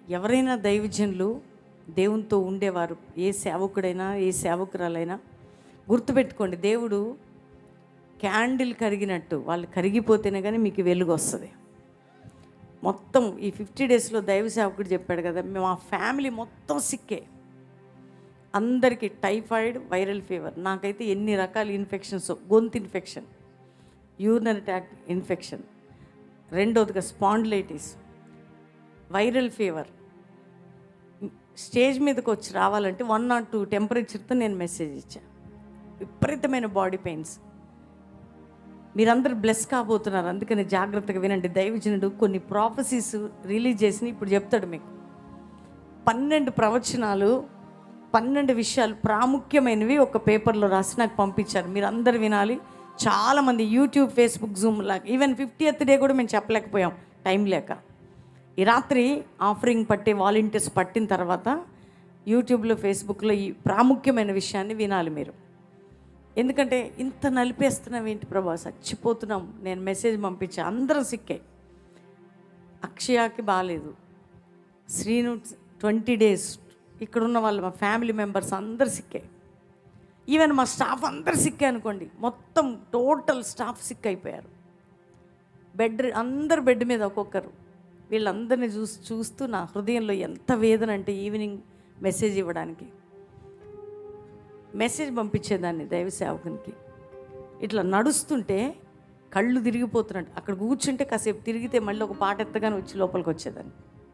ఎవరైనా దైవజనులు దేవునితో ఉండేవారు ఏ సేవకుడైనా ఏ సేవకురాలైనా గుర్తుపెట్టుకోండి దేవుడు క్యాండిల్ కరిగినట్టు వాళ్ళు కరిగిపోతేనే కానీ మీకు వెలుగు వస్తుంది మొత్తం ఈ ఫిఫ్టీ డేస్లో దైవ సేవకుడు చెప్పాడు కదా మా ఫ్యామిలీ మొత్తం సిక్కే అందరికీ టైఫాయిడ్ వైరల్ ఫీవర్ నాకైతే ఎన్ని రకాల ఇన్ఫెక్షన్స్ గొంతు ఇన్ఫెక్షన్ యూరినరీ ట్యాక్ ఇన్ఫెక్షన్ రెండోదిగా స్పాండిలైటిస్ వైరల్ ఫీవర్ స్టేజ్ మీదకి వచ్చి రావాలంటే వన్ నాట్ టూ టెంపరేచర్తో నేను మెసేజ్ ఇచ్చాను విపరీతమైన బాడీ పెయిన్స్ మీరందరూ బ్లెస్ కాబోతున్నారు అందుకని జాగ్రత్తగా వినండి దైవజనుడు కొన్ని ప్రాఫెసీస్ రిలీజ్ చేసి ఇప్పుడు చెప్తాడు మీకు పన్నెండు ప్రవచనాలు పన్నెండు విషయాలు ప్రాముఖ్యమైనవి ఒక పేపర్లో రాసి నాకు పంపించారు మీరు అందరు వినాలి చాలామంది యూట్యూబ్ ఫేస్బుక్ జూమ్ లాగా ఈవెన్ ఫిఫ్టీ డే కూడా మేము చెప్పలేకపోయాం టైం లేక ఈ రాత్రి ఆఫరింగ్ పట్టే వాలంటీర్స్ పట్టిన తర్వాత యూట్యూబ్లో ఫేస్బుక్లో ఈ ప్రాముఖ్యమైన విషయాన్ని వినాలి మీరు ఎందుకంటే ఇంత నలిపేస్తున్నాం ఏంటి ప్రభా చచ్చిపోతున్నాం నేను మెసేజ్ పంపించా అందరం సిక్కే అక్షయాకి బాగాలేదు శ్రీను ట్వంటీ డేస్ ఇక్కడున్న వాళ్ళు మా ఫ్యామిలీ మెంబర్స్ అందరు సిక్కే ఈవెన్ మా స్టాఫ్ అందరు సిక్కే అనుకోండి మొత్తం టోటల్ స్టాఫ్ సిక్ అయిపోయారు బెడ్ అందరు బెడ్ మీద ఒక్కొక్కరు వీళ్ళందరినీ చూసి చూస్తూ నా హృదయంలో ఎంత వేదన అంటే ఈవినింగ్ మెసేజ్ ఇవ్వడానికి మెసేజ్ పంపించేదాన్ని దైవ సేవకునికి ఇట్లా నడుస్తుంటే కళ్ళు తిరిగిపోతున్నట్టు అక్కడ కూర్చుంటే కాసేపు తిరిగితే మళ్ళీ ఒక పాట ఎత్తగానే వచ్చి లోపలికి వచ్చేదాన్ని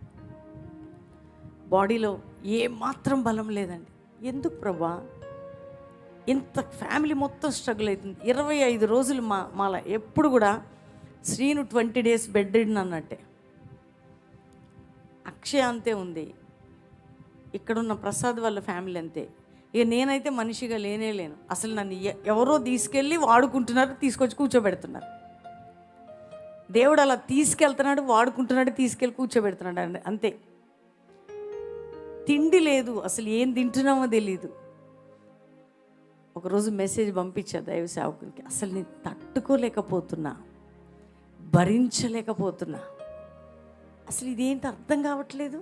బాడీలో ఏ మాత్రం బలం లేదండి ఎందుకు ప్రభా ఇంత ఫ్యామిలీ మొత్తం స్ట్రగుల్ అవుతుంది ఇరవై ఐదు రోజులు మా మాల ఎప్పుడు కూడా శ్రీను ట్వంటీ డేస్ బెడ్ అన్నట్టే అక్షయ అంతే ఉంది ఇక్కడున్న ప్రసాద్ వాళ్ళ ఫ్యామిలీ అంతే ఇక నేనైతే మనిషిగా లేనే లేను అసలు నన్ను ఎ- ఎవరో తీసుకెళ్ళి వాడుకుంటున్నారు తీసుకొచ్చి కూర్చోబెడుతున్నారు దేవుడు అలా తీసుకెళ్తున్నాడు వాడుకుంటున్నాడు తీసుకెళ్ళి కూర్చోబెడుతున్నాడు అండి అంతే తిండి లేదు అసలు ఏం తింటున్నామో తెలియదు ఒకరోజు మెసేజ్ పంపించా దైవ సేవకునికి అసలు నేను తట్టుకోలేకపోతున్నా భరించలేకపోతున్నా అసలు ఇదేంటి అర్థం కావట్లేదు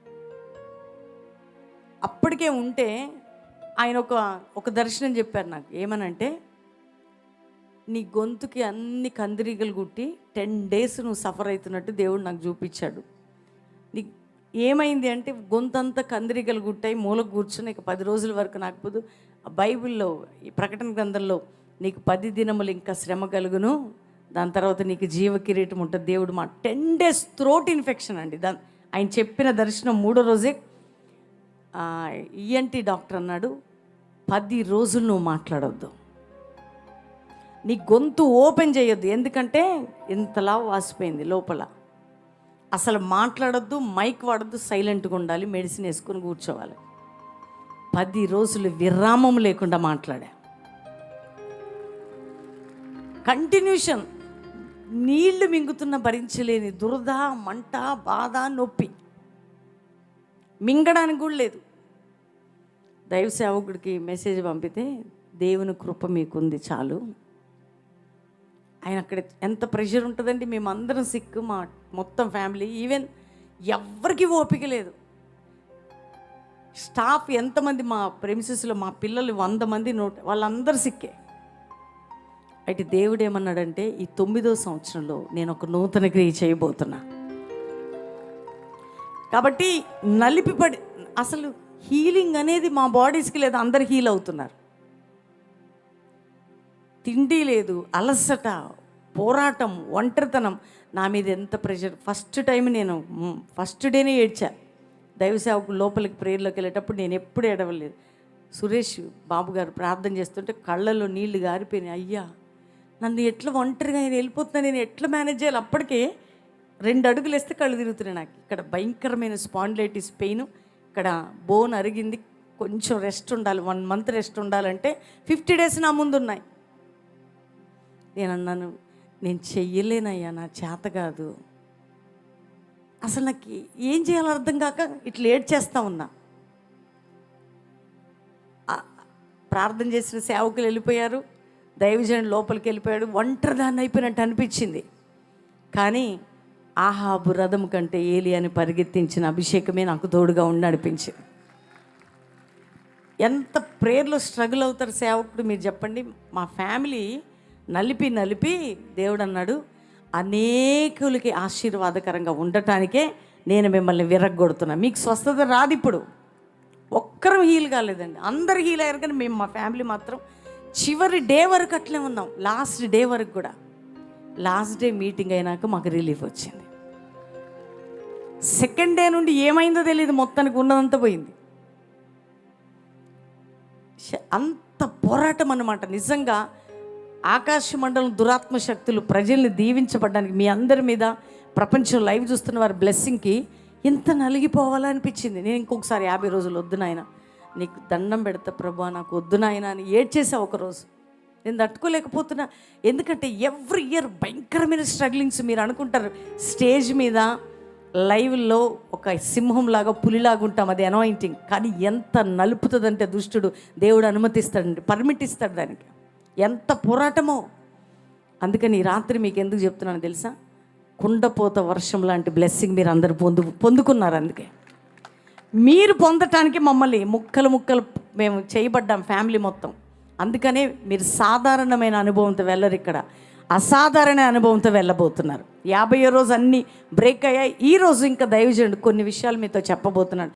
అప్పటికే ఉంటే ఆయన ఒక ఒక దర్శనం చెప్పారు నాకు ఏమనంటే నీ గొంతుకి అన్ని కందిరీగలు గుట్టి టెన్ డేస్ నువ్వు సఫర్ అవుతున్నట్టు దేవుడు నాకు చూపించాడు నీ ఏమైంది అంటే గొంతంతా కందిరీగలు గుట్టాయి మూలకు కూర్చుని ఇక పది రోజుల వరకు నాకు పోదు ఆ బైబిల్లో ఈ ప్రకటన గ్రంథంలో నీకు పది దినములు ఇంకా శ్రమ కలుగును దాని తర్వాత నీకు జీవ కిరీటం ఉంటుంది దేవుడు మా టెన్ డేస్ థ్రోట్ ఇన్ఫెక్షన్ అండి దాని ఆయన చెప్పిన దర్శనం మూడో రోజే ఈఎన్టీ డాక్టర్ అన్నాడు పది రోజులు నువ్వు మాట్లాడొద్దు నీ గొంతు ఓపెన్ చేయొద్దు ఎందుకంటే ఇంతలా వాసిపోయింది లోపల అసలు మాట్లాడొద్దు మైక్ వాడొద్దు సైలెంట్గా ఉండాలి మెడిసిన్ వేసుకొని కూర్చోవాలి పది రోజులు విరామం లేకుండా మాట్లాడా కంటిన్యూషన్ నీళ్లు మింగుతున్న భరించలేని దురద మంట బాధ నొప్పి మింగడానికి కూడా లేదు దైవ సేవకుడికి మెసేజ్ పంపితే దేవుని కృప మీకుంది చాలు ఆయన అక్కడ ఎంత ప్రెషర్ ఉంటుందండి మేమందరం సిక్ మా మొత్తం ఫ్యామిలీ ఈవెన్ ఎవ్వరికి ఓపిక లేదు స్టాఫ్ ఎంతమంది మా ప్రెమిసెస్లో మా పిల్లలు వంద మంది నూట వాళ్ళందరూ సిక్కే అయితే దేవుడు ఏమన్నాడంటే ఈ తొమ్మిదో సంవత్సరంలో నేను ఒక నూతన క్రియ చేయబోతున్నా కాబట్టి నలిపిపడి అసలు హీలింగ్ అనేది మా బాడీస్కి లేదు అందరు హీల్ అవుతున్నారు తిండి లేదు అలసట పోరాటం ఒంటరితనం నా మీద ఎంత ప్రెషర్ ఫస్ట్ టైం నేను మ్, ఫస్ట్ డేనే ఏడ్చా దైవ సేవకు లోపలికి ప్రేయర్లోకి వెళ్ళేటప్పుడు నేను ఎప్పుడు ఏడవలేదు సురేష్ బాబు గారు ప్రార్థన చేస్తుంటే కళ్ళల్లో నీళ్లు గారిపోయినాయి అయ్యా నన్ను ఎట్లా ఒంటరిగా ఆయన వెళ్ళిపోతున్నా నేను ఎట్లా మేనేజ్ చేయాలి అప్పటికే రెండు అడుగులు వేస్తే కళ్ళు తిరుగుతున్నాయి నాకు ఇక్కడ భయంకరమైన స్పాండిలైటిస్ పెయిన్ ఇక్కడ బోన్ అరిగింది కొంచెం రెస్ట్ ఉండాలి వన్ మంత్ రెస్ట్ ఉండాలంటే ఫిఫ్టీ డేస్ నా ముందు ఉన్నాయి నేను అన్నాను నేను చెయ్యలేనయ్యా నా చేత కాదు అసలు నాకు ఏం చేయాలో అర్థం కాక ఇట్లా ఏడ్ చేస్తా ఉన్నా ఆ, ప్రార్థన చేసిన సేవకులు వెళ్ళిపోయారు దైవజనుడు లోపలికి వెళ్ళిపోయాడు ఒంటరిదాన్ని అయిపోయినట్టు అనిపించింది కానీ ఆహాబు రథం కంటే ఏలి అని పరిగెత్తించిన అభిషేకమే నాకు తోడుగా ఉండి నడిపించింది ఎంత ప్రేయర్లో స్ట్రగుల్ అవుతారు సేవకుడు మీరు చెప్పండి మా ఫ్యామిలీ నలిపి నలిపి దేవుడు అన్నాడు అనేకులకి ఆశీర్వాదకరంగా ఉండటానికే నేను మిమ్మల్ని విరగ్గొడుతున్నా మీకు స్వస్థత రాదు ఇప్పుడు ఒక్కరం హీల్ కాలేదండి అందరు హీల్ అయ్యారు కానీ మేము మా ఫ్యామిలీ మాత్రం చివరి డే వరకు అట్లే ఉన్నాం లాస్ట్ డే వరకు కూడా లాస్ట్ డే మీటింగ్ అయినాక మాకు రిలీఫ్ వచ్చింది సెకండ్ డే నుండి ఏమైందో తెలియదు మొత్తానికి ఉన్నదంతా పోయింది శ- అంత పోరాటం అన్నమాట నిజంగా ఆకాశ మండలం దురాత్మ శక్తులు ప్రజల్ని దీవించబడడానికి మీ అందరి మీద ప్రపంచం లైవ్ చూస్తున్న వారి బ్లెస్సింగ్కి ఎంత నలిగిపోవాలనిపించింది నేను ఇంకొకసారి యాభై రోజులు వద్దు నాయన నీకు దండం పెడతా ప్రభా నాకు వద్దు నాయన అని ఏడ్చేసా ఒకరోజు నేను తట్టుకోలేకపోతున్నా ఎందుకంటే ఎవ్రీ ఇయర్ భయంకరమైన స్ట్రగ్లింగ్స్ మీరు అనుకుంటారు స్టేజ్ మీద లైవ్లో ఒక సింహంలాగా పులిలాగా ఉంటాం అది అనాయింటింగ్ కానీ ఎంత నలుపుతుందంటే దుష్టుడు దేవుడు అనుమతిస్తాడండి పర్మిట్ ఇస్తాడు దానికి ఎంత పోరాటమో అందుకని ఈ రాత్రి మీకు ఎందుకు చెప్తున్నాను తెలుసా కుండపోత వర్షం లాంటి బ్లెస్సింగ్ మీరు అందరు పొందు పొందుకున్నారు అందుకే మీరు పొందటానికి మమ్మల్ని ముక్కలు ముక్కలు మేము చేయబడ్డాం ఫ్యామిలీ మొత్తం అందుకనే మీరు సాధారణమైన అనుభవంతో వెళ్ళరు ఇక్కడ అసాధారణ అనుభవంతో వెళ్ళబోతున్నారు యాభై రోజు అన్నీ బ్రేక్ అయ్యాయి ఈ రోజు ఇంకా దైవజనుడు కొన్ని విషయాలు మీతో చెప్పబోతున్నాడు